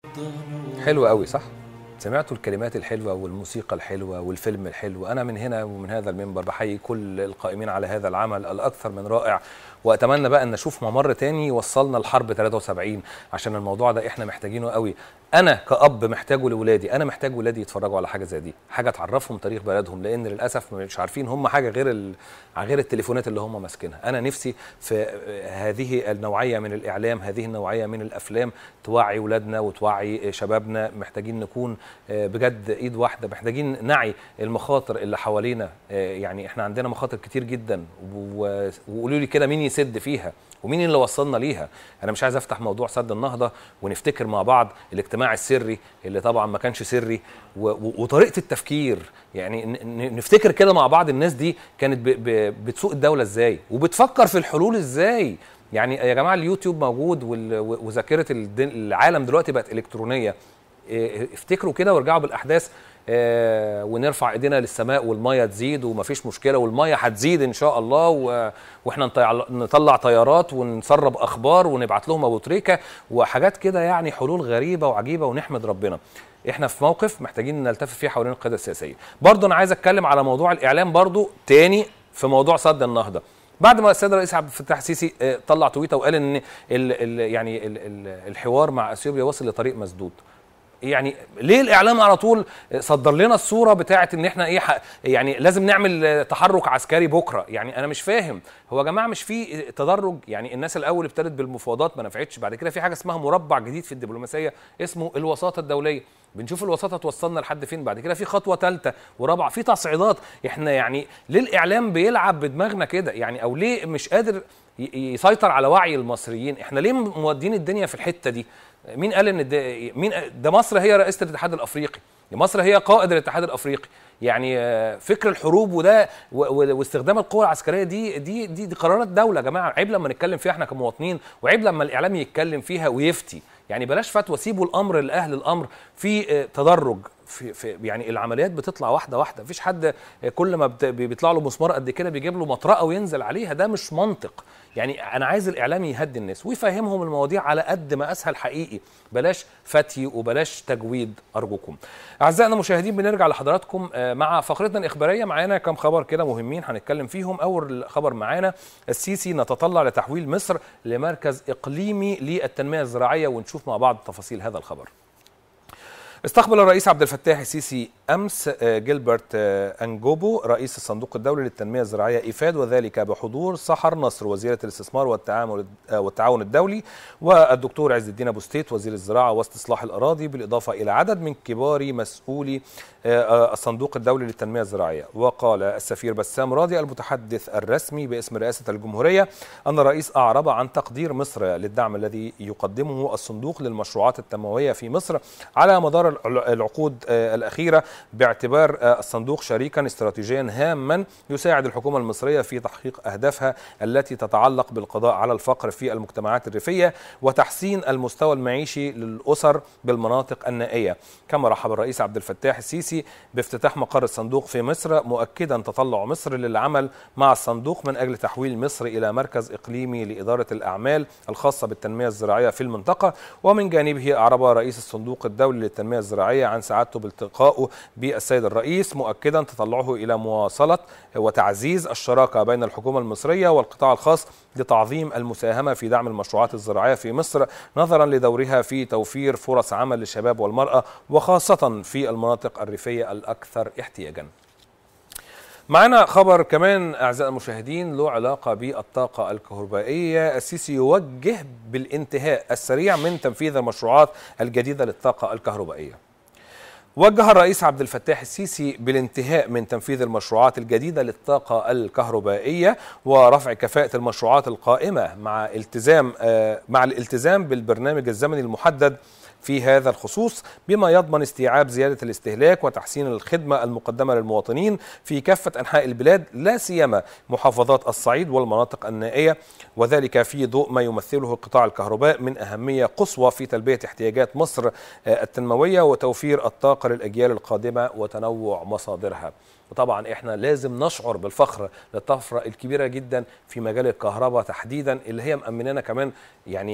حلو قوي صح سمعتوا الكلمات الحلوة والموسيقى الحلوة والفيلم الحلو أنا من هنا ومن هذا المنبر بحيي كل القائمين على هذا العمل الأكثر من رائع وأتمنى بقى أن نشوف ممر تاني يوصلنا لحرب 73 عشان الموضوع ده إحنا محتاجينه قوي أنا كأب محتاجه لولادي أنا محتاج ولادي يتفرجوا على حاجة زي دي حاجة تعرفهم تاريخ بلدهم لأن للأسف مش عارفين هم حاجة غير ال... غير التليفونات اللي هم ماسكينها أنا نفسي في هذه النوعية من الإعلام هذه النوعية من الأفلام توعي ولادنا وتوعي شبابنا محتاجين نكون بجد ايد واحده محتاجين نعي المخاطر اللي حوالينا يعني احنا عندنا مخاطر كتير جدا وقولوا لي كده مين يسد فيها ومين اللي وصلنا ليها انا مش عايز افتح موضوع سد النهضه ونفتكر مع بعض الاجتماع السري اللي طبعا ما كانش سري وطريقه التفكير يعني نفتكر كده مع بعض الناس دي كانت بتسوق الدوله ازاي وبتفكر في الحلول ازاي يعني يا جماعه اليوتيوب موجود وذاكره العالم دلوقتي بقت الكترونيه افتكروا كده وارجعوا بالاحداث اه ونرفع ايدينا للسماء والميه تزيد ومفيش مشكله والميه هتزيد ان شاء الله واحنا نطلع طيارات ونسرب اخبار ونبعت لهم ابو تريكه وحاجات كده يعني حلول غريبه وعجيبه ونحمد ربنا احنا في موقف محتاجين نلتف فيه حوالين القياده السياسيه برضه انا عايز اتكلم على موضوع الاعلام برضه تاني في موضوع صد النهضه بعد ما السيد الرئيس عبد الفتاح السيسي طلع تويته وقال ان ال ال يعني ال ال الحوار مع اثيوبيا وصل لطريق مسدود يعني ليه الاعلام على طول صدر لنا الصوره بتاعه ان احنا ايه يعني لازم نعمل تحرك عسكري بكره يعني انا مش فاهم هو يا جماعه مش في تدرج يعني الناس الاول ابتدت بالمفاوضات ما نفعتش بعد كده في حاجه اسمها مربع جديد في الدبلوماسيه اسمه الوساطه الدوليه بنشوف الوساطه توصلنا لحد فين بعد كده في خطوه ثالثه ورابعه في تصعيدات احنا يعني ليه الاعلام بيلعب بدماغنا كده يعني او ليه مش قادر يسيطر على وعي المصريين احنا ليه مودين الدنيا في الحته دي مين قال ان ده مين ده مصر هي رئيسه الاتحاد الافريقي مصر هي قائد الاتحاد الافريقي يعني فكر الحروب وده واستخدام القوى العسكريه دي دي دي, دي قرارات دوله يا جماعه عيب لما نتكلم فيها احنا كمواطنين وعيب لما الاعلام يتكلم فيها ويفتي يعني بلاش فتوى سيبوا الامر لاهل الامر في تدرج في, في يعني العمليات بتطلع واحده واحده مفيش حد كل ما بيطلع له مسمار قد كده بيجيب له مطرقه وينزل عليها ده مش منطق يعني انا عايز الاعلام يهدي الناس ويفهمهم المواضيع على قد ما اسهل حقيقي بلاش فتي وبلاش تجويد ارجوكم اعزائنا المشاهدين بنرجع لحضراتكم مع فقرتنا الاخباريه معانا كم خبر كده مهمين هنتكلم فيهم اول خبر معانا السيسي نتطلع لتحويل مصر لمركز اقليمي للتنميه الزراعيه ونشوف مع بعض تفاصيل هذا الخبر استقبل الرئيس عبد الفتاح السيسي امس جيلبرت انجوبو رئيس الصندوق الدولي للتنميه الزراعيه ايفاد وذلك بحضور سحر نصر وزيره الاستثمار والتعامل والتعاون الدولي والدكتور عز الدين ابو ستيت وزير الزراعه واستصلاح الاراضي بالاضافه الى عدد من كبار مسؤولي الصندوق الدولي للتنميه الزراعيه وقال السفير بسام راضي المتحدث الرسمي باسم رئاسه الجمهوريه ان الرئيس اعرب عن تقدير مصر للدعم الذي يقدمه الصندوق للمشروعات التنمويه في مصر على مدار العقود الاخيره باعتبار الصندوق شريكا استراتيجيا هاما يساعد الحكومه المصريه في تحقيق اهدافها التي تتعلق بالقضاء على الفقر في المجتمعات الريفيه وتحسين المستوى المعيشي للاسر بالمناطق النائيه كما رحب الرئيس عبد الفتاح السيسي بافتتاح مقر الصندوق في مصر مؤكدا تطلع مصر للعمل مع الصندوق من اجل تحويل مصر الى مركز اقليمي لاداره الاعمال الخاصه بالتنميه الزراعيه في المنطقه ومن جانبه اعرب رئيس الصندوق الدولي للتنميه الزراعيه عن سعادته بالتقائه بالسيد الرئيس مؤكدا تطلعه الى مواصله وتعزيز الشراكه بين الحكومه المصريه والقطاع الخاص لتعظيم المساهمه في دعم المشروعات الزراعيه في مصر نظرا لدورها في توفير فرص عمل للشباب والمراه وخاصه في المناطق الريفيه الاكثر احتياجا. معنا خبر كمان اعزائي المشاهدين له علاقه بالطاقه الكهربائيه، السيسي يوجه بالانتهاء السريع من تنفيذ المشروعات الجديده للطاقه الكهربائيه. وجه الرئيس عبد الفتاح السيسي بالانتهاء من تنفيذ المشروعات الجديده للطاقه الكهربائيه ورفع كفاءه المشروعات القائمه مع التزام مع الالتزام بالبرنامج الزمني المحدد في هذا الخصوص بما يضمن استيعاب زياده الاستهلاك وتحسين الخدمه المقدمه للمواطنين في كافه انحاء البلاد لا سيما محافظات الصعيد والمناطق النائيه وذلك في ضوء ما يمثله قطاع الكهرباء من اهميه قصوى في تلبيه احتياجات مصر التنمويه وتوفير الطاقه للاجيال القادمه وتنوع مصادرها. وطبعا احنا لازم نشعر بالفخر للطفره الكبيره جدا في مجال الكهرباء تحديدا اللي هي مأمنانا كمان يعني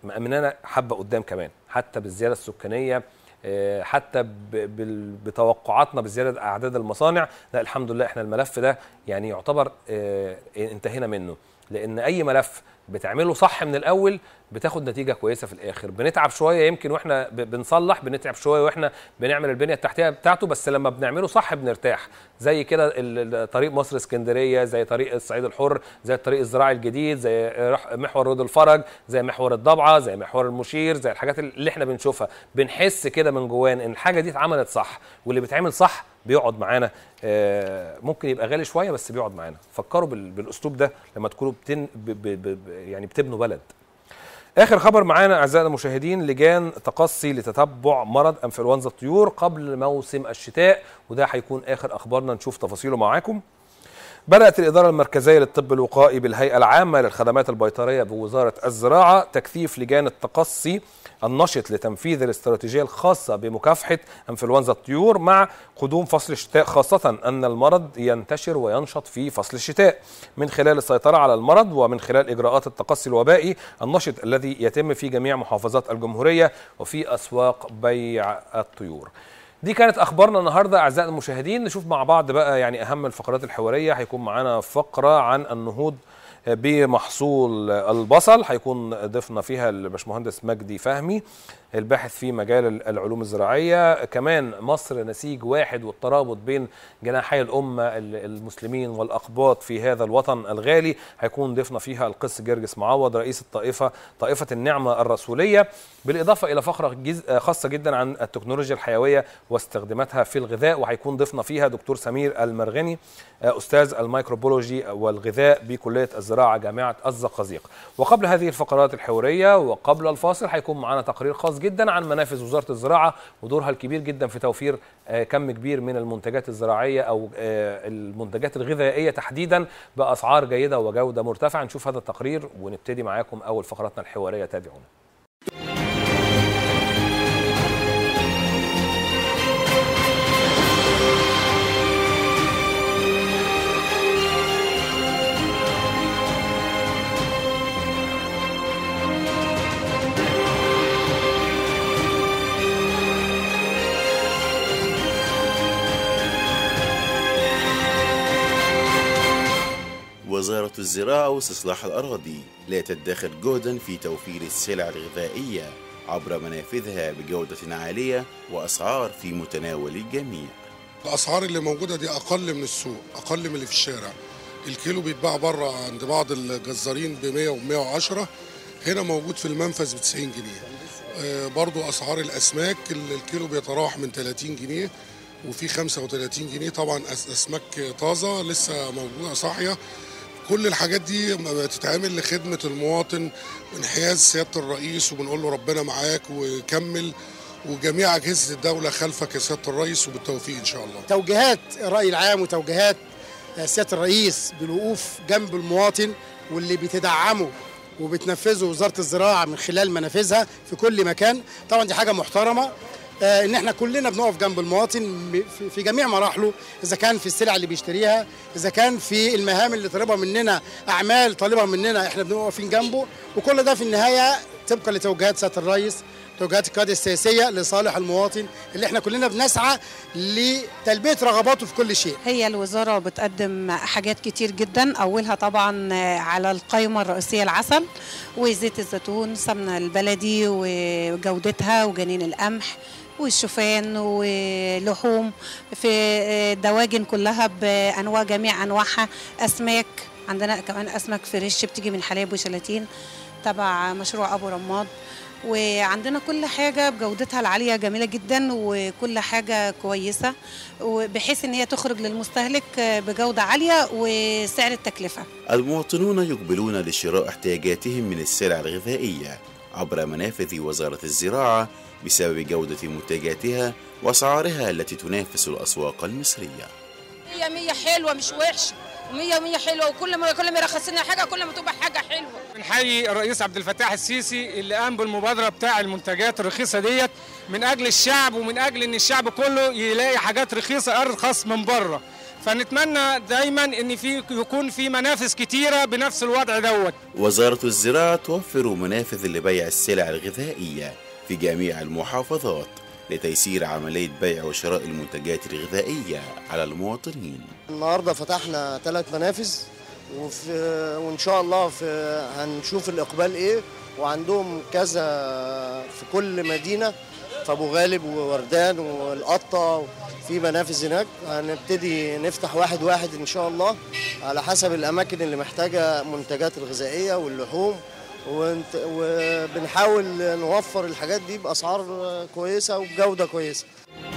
مأمنانا حبه قدام كمان حتى بالزياده السكانيه آه، حتى ب- بال- بتوقعاتنا بزياده اعداد المصانع لا الحمد لله احنا الملف ده يعني يعتبر آه، انتهينا منه لان اي ملف بتعمله صح من الاول بتاخد نتيجه كويسه في الاخر بنتعب شويه يمكن واحنا ب- بنصلح بنتعب شويه واحنا بنعمل البنيه التحتيه بتاعته بس لما بنعمله صح بنرتاح زي كده ال- ال- طريق مصر اسكندريه زي طريق الصعيد الحر زي الطريق الزراعي الجديد زي رح- محور رود الفرج زي محور الضبعه زي محور المشير زي الحاجات اللي احنا بنشوفها بنحس كده من جوانا ان الحاجه دي اتعملت صح واللي بيتعمل صح بيقعد معانا آه، ممكن يبقى غالي شويه بس بيقعد معانا فكروا بال- بالاسلوب ده لما تكونوا بتن ب ب ب ب- يعني بتبنوا بلد اخر خبر معانا اعزائنا المشاهدين لجان تقصي لتتبع مرض انفلونزا الطيور قبل موسم الشتاء وده هيكون اخر اخبارنا نشوف تفاصيله معاكم بدأت الإدارة المركزية للطب الوقائي بالهيئة العامة للخدمات البيطرية بوزارة الزراعة تكثيف لجان التقصي النشط لتنفيذ الاستراتيجية الخاصة بمكافحة انفلونزا الطيور مع قدوم فصل الشتاء خاصة أن المرض ينتشر وينشط في فصل الشتاء من خلال السيطرة على المرض ومن خلال إجراءات التقصي الوبائي النشط الذي يتم في جميع محافظات الجمهورية وفي أسواق بيع الطيور دي كانت اخبارنا النهارده اعزائنا المشاهدين نشوف مع بعض بقى يعني اهم الفقرات الحواريه هيكون معانا فقره عن النهوض بمحصول البصل هيكون ضيفنا فيها الباشمهندس مجدي فهمي الباحث في مجال العلوم الزراعيه كمان مصر نسيج واحد والترابط بين جناحي الامه المسلمين والاقباط في هذا الوطن الغالي هيكون ضيفنا فيها القس جرجس معوض رئيس الطائفه طائفه النعمه الرسوليه بالاضافه الى فقره جز... خاصه جدا عن التكنولوجيا الحيويه واستخداماتها في الغذاء وهيكون ضيفنا فيها دكتور سمير المرغني استاذ الميكروبولوجي والغذاء بكليه الزراعه جامعه الزقازيق وقبل هذه الفقرات الحواريه وقبل الفاصل هيكون معنا تقرير خاص جدا عن منافذ وزاره الزراعه ودورها الكبير جدا في توفير كم كبير من المنتجات الزراعيه او المنتجات الغذائيه تحديدا باسعار جيده وجوده مرتفعه نشوف هذا التقرير ونبتدي معاكم اول فقراتنا الحواريه تابعونا وزارة الزراعة واستصلاح الأراضي لا تدخر جهدا في توفير السلع الغذائية عبر منافذها بجودة عالية وأسعار في متناول الجميع الاسعار اللي موجوده دي اقل من السوق اقل من اللي في الشارع الكيلو بيتباع بره عند بعض الجزارين ب 100 و 110 هنا موجود في المنفذ ب 90 جنيه آه برضو اسعار الاسماك الكيلو بيتراوح من 30 جنيه وفي 35 جنيه طبعا اسماك طازه لسه موجوده صاحيه كل الحاجات دي بتتعمل لخدمه المواطن وانحياز سياده الرئيس وبنقول له ربنا معاك وكمل وجميع اجهزه الدوله خلفك يا سياده الرئيس وبالتوفيق ان شاء الله. توجيهات الراي العام وتوجيهات سياده الرئيس بالوقوف جنب المواطن واللي بتدعمه وبتنفذه وزاره الزراعه من خلال منافذها في كل مكان، طبعا دي حاجه محترمه آه ان احنا كلنا بنقف جنب المواطن في جميع مراحله اذا كان في السلع اللي بيشتريها اذا كان في المهام اللي طالبها مننا اعمال طالبها مننا احنا بنبقى واقفين جنبه وكل ده في النهايه طبقا لتوجيهات سياده الرئيس توجيهات القياده السياسيه لصالح المواطن اللي احنا كلنا بنسعى لتلبيه رغباته في كل شيء. هي الوزاره بتقدم حاجات كتير جدا اولها طبعا على القائمه الرئيسيه العسل وزيت الزيتون سمنه البلدي وجودتها وجنين القمح والشوفان ولحوم في دواجن كلها بانواع جميع انواعها اسماك عندنا كمان اسماك فريش بتيجي من حلاب وشلاتين تبع مشروع ابو رماد وعندنا كل حاجة بجودتها العالية جميلة جدا وكل حاجة كويسة بحيث ان هي تخرج للمستهلك بجودة عالية وسعر التكلفة المواطنون يقبلون لشراء احتياجاتهم من السلع الغذائية عبر منافذ وزارة الزراعة بسبب جودة منتجاتها وأسعارها التي تنافس الأسواق المصرية مية مية حلوة مش وحشة ومية مية حلوة وكل ما كل ما يرخص لنا حاجة كل ما تبقى حاجة حلوة بنحيي الرئيس عبد الفتاح السيسي اللي قام بالمبادرة بتاع المنتجات الرخيصة ديت من أجل الشعب ومن أجل إن الشعب كله يلاقي حاجات رخيصة أرخص من بره فنتمنى دايما ان في يكون في منافذ كتيره بنفس الوضع دوت وزارة الزراعة توفر منافذ لبيع السلع الغذائية في جميع المحافظات لتيسير عملية بيع وشراء المنتجات الغذائية على المواطنين النهارده فتحنا ثلاث منافذ وفي وان شاء الله في هنشوف الاقبال ايه وعندهم كذا في كل مدينه في ابو غالب ووردان والقطه في منافذ هناك هنبتدي نفتح واحد واحد ان شاء الله على حسب الاماكن اللي محتاجه منتجات الغذائيه واللحوم ونت- وبنحاول نوفر الحاجات دي باسعار كويسه وبجوده كويسه